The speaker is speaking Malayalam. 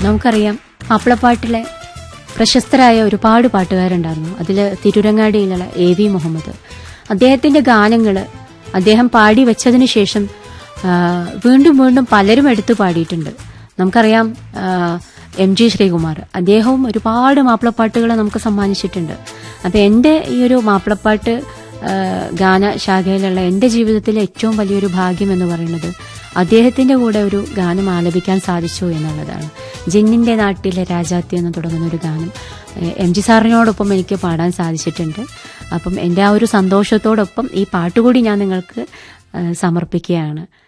നമുക്കറിയാം മാപ്പിളപ്പാട്ടിലെ പ്രശസ്തരായ ഒരുപാട് പാട്ടുകാരുണ്ടായിരുന്നു അതിൽ തിരുരങ്ങാടിയിലുള്ള എ വി മുഹമ്മദ് അദ്ദേഹത്തിന്റെ ഗാനങ്ങൾ അദ്ദേഹം പാടി വെച്ചതിന് ശേഷം ആ, വീണ്ടും വീണ്ടും പലരും എടുത്തു പാടിയിട്ടുണ്ട് നമുക്കറിയാം ആ, എം ജി ശ്രീകുമാർ അദ്ദേഹവും ഒരുപാട് മാപ്പിളപ്പാട്ടുകൾ നമുക്ക് സമ്മാനിച്ചിട്ടുണ്ട് അപ്പം എൻ്റെ ഈ ഒരു മാപ്പിളപ്പാട്ട് ആ, ഗാന ശാഖയിലുള്ള എൻ്റെ ജീവിതത്തിലെ ഏറ്റവും വലിയൊരു ഭാഗ്യം എന്ന് പറയുന്നത് അദ്ദേഹത്തിന്റെ കൂടെ ഒരു ഗാനം ആലപിക്കാൻ സാധിച്ചു എന്നുള്ളതാണ് ജിന്നിന്റെ നാട്ടിലെ രാജാത്തി എന്ന് തുടങ്ങുന്ന ഒരു ഗാനം ഏഹ് എം ജി സാറിനോടൊപ്പം എനിക്ക് പാടാൻ സാധിച്ചിട്ടുണ്ട് അപ്പം എൻ്റെ ആ ഒരു സന്തോഷത്തോടൊപ്പം ഈ പാട്ടുകൂടി ഞാൻ നിങ്ങൾക്ക് ഏഹ് സമർപ്പിക്കുകയാണ്